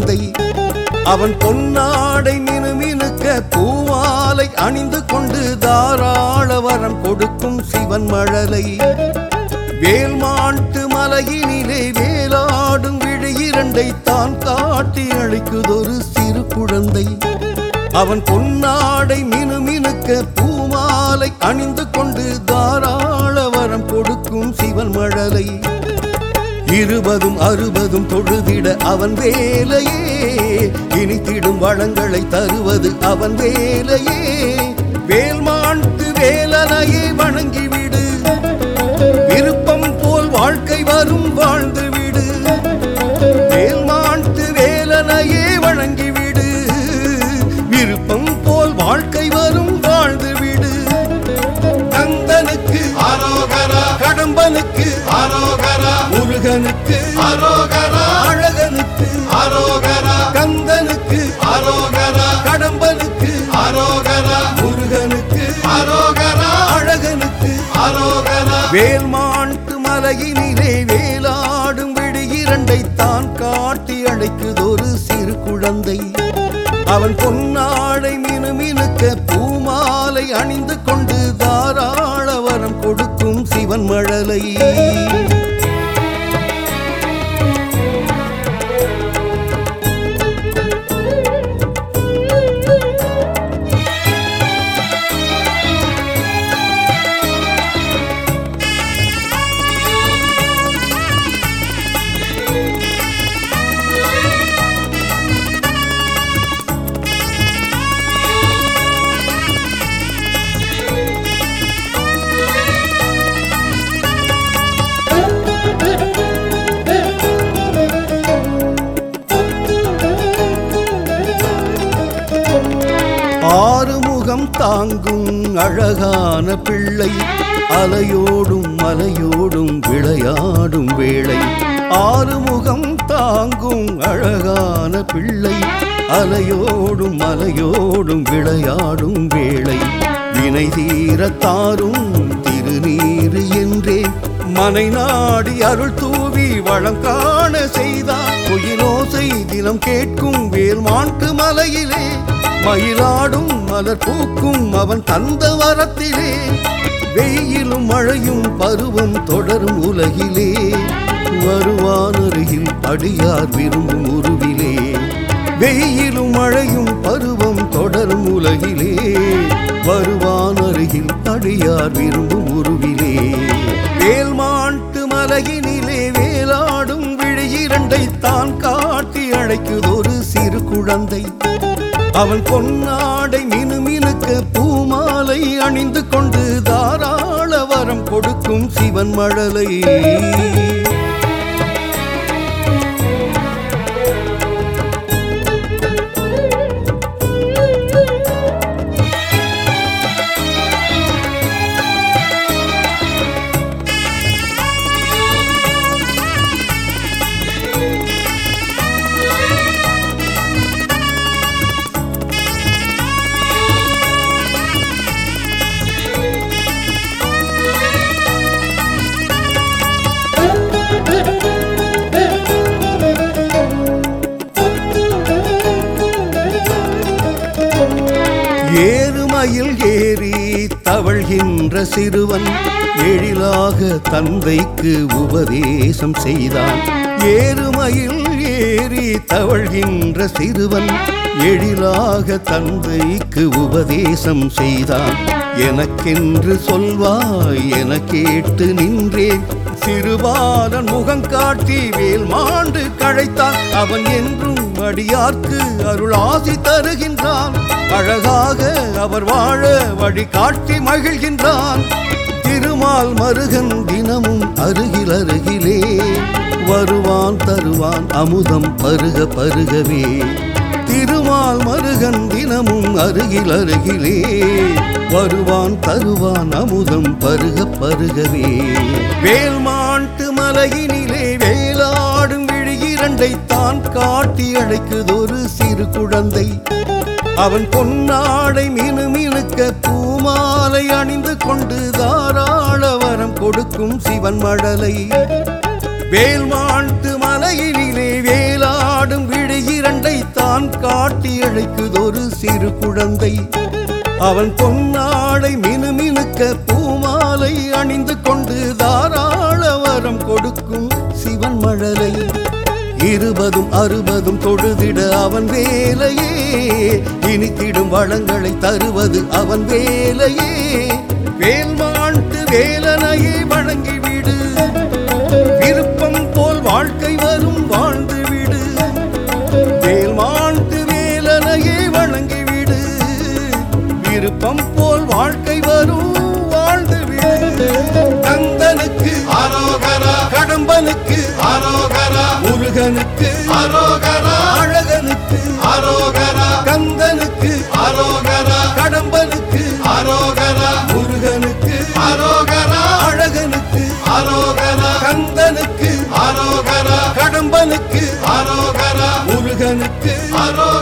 குழந்தை அவன் பொன்னாடை மினுமினுக்க பூமாலை அணிந்து கொண்டு தாராள வரம் கொடுக்கும் சிவன் மழலை வேல்மாட்டு மலையினிலே வேலாடும் விழி இரண்டை தான் காட்டி அழைக்குதொரு சிறு குழந்தை அவன் பொன்னாடை மினுமினுக்க பூமாலை அணிந்து கொண்டு தாராள வரம் கொடுக்கும் சிவன் மழலை இருபதும் அறுபதும் தொழுதிட அவன் வேலையே இனித்திடும் வளங்களை தருவது அவன் வேலையே வேல்மாட்டு வேலனையே வணங்கிவிடு விருப்பம் போல் வாழ்க்கை வரும் வாழ்ந்து விடு வேல்மாட்டு வேலனையே வணங்கிவிடு விருப்பம் போல் வாழ்க்கை வரும் வாழ்ந்து விடு கந்தனுக்கு அரோகரா கடம்பனுக்கு அரோகரா முருகனுக்கு அரோகரா அழகனுக்கு அரோகரா கந்தனுக்கு அரோகரா கடம்பனுக்கு அரோகரா முருகனுக்கு அரோகரா அழகனுக்கு அரோகரா வேல்மாட்டு மலையினிலே வேலாடும் விழி இரண்டை தான் காட்டி அழைக்குதொரு சிறு குழந்தை அவன் பொன்னாடை மினுமினுக்க பூமாலை அணிந்து கொண்டு தாராள வரம் கொடுக்கும் சிவன் மழலை ஆறுமுகம் தாங்கும் அழகான பிள்ளை அலையோடும் மலையோடும் விளையாடும் வேளை ஆறுமுகம் தாங்கும் அழகான பிள்ளை அலையோடும் மலையோடும் விளையாடும் வேளை வினை தீரத்தாரும் திருநீரு என்றே மனை நாடி அருள் தூவி வளம் காண செய்தார் குயிலோசை தினம் கேட்கும் வேல்மாட்டு மலையிலே மயிலாடும் மலர் பூக்கும் அவன் தந்த வரத்திலே வெயிலும் மழையும் பருவம் தொடரும் உலகிலே வருவான் அருகில் அடியார் விரும்பும் உருவிலே வெயிலும் மழையும் பருவம் தொடரும் உலகிலே வருவான் அருகில் அடியார் விரும்பும் உருவிலே வேல்மாட்டு மலையினிலே வேலாடும் விழி இரண்டை தான் காட்டி அழைக்குதொரு சிறு குழந்தை அவன் பொன்னாடை மினுமினுக்க பூமாலை அணிந்து கொண்டு தாராள வரம் கொடுக்கும் சிவன் மழலை ஏறுமயில் ஏறி தவழ்கின்ற சிறுவன் எழிலாக தந்தைக்கு உபதேசம் செய்தான் ஏறுமயில் ஏறி தவழ்கின்ற சிறுவன் எழிலாக தந்தைக்கு உபதேசம் செய்தான் எனக்கென்று சொல்வாய் என கேட்டு நின்றேன் சிறுபாலன் முகம் காட்டி வேல் மாண்டு கழைத்தான் அவன் என்றும் அடியார்க்கு அருள் ஆசி தருகின்றான் அழகாக அவர் வாழ வழி காட்டி மகிழ்கின்றான் திருமால் மருகன் தினமும் அருகில் அருகிலே வருவான் தருவான் அமுதம் பருக பருகவே திருமால் மருகன் தினமும் அருகில் அருகிலே வருவான் தருவான் அமுதம் பருக பருகவே வேல்மாட்டு மலையினிலே வேலாடும் விழி இரண்டை தான் காட்டி அழைக்குதொரு சிறு குழந்தை அவன் பொன்னாடை மினுமினுக்க பூமாலை அணிந்து கொண்டு தாராள வரம் கொடுக்கும் சிவன் மழலை வேல்மாட்டு மலையினிலே வேலாடும் விழி இரண்டை பாட்டி அழைக்குதொரு சிறு குழந்தை அவன் பொன்னாடை மினுமினுக்க பூமாலை அணிந்து கொண்டு தாராள வரம் கொடுக்கும் சிவன் மழலை இருபதும் அறுபதும் தொழுதிட அவன் வேலையே இனித்திடும் வளங்களை தருவது அவன் வேலையே வேல்மாண்டு வேலனையே வழங்கிவிடு விருப்பம் போல் வாழ்க்கை வரும் வாழ்ந்து விடு வேல்மாண்டு வேலனையே வணங்கிவிடு விருப்பம் போல் வாழ்க்கை வரும் வாழ்ந்து விடு கந்தனுக்கு அரோகரா கடம்பனுக்கு அரோகரா முருகனுக்கு அரோகரா அழகனுக்கு அரோகரா கந்தனுக்கு அரோகரா கடம்பனுக்கு அரோகரா முருகனுக்கு அரோகரா அழகனுக்கு அரோகரா கந்தனுக்கு அரோகரா கடம்பனுக்கு அரோகரா முருகனுக்கு அரோகரா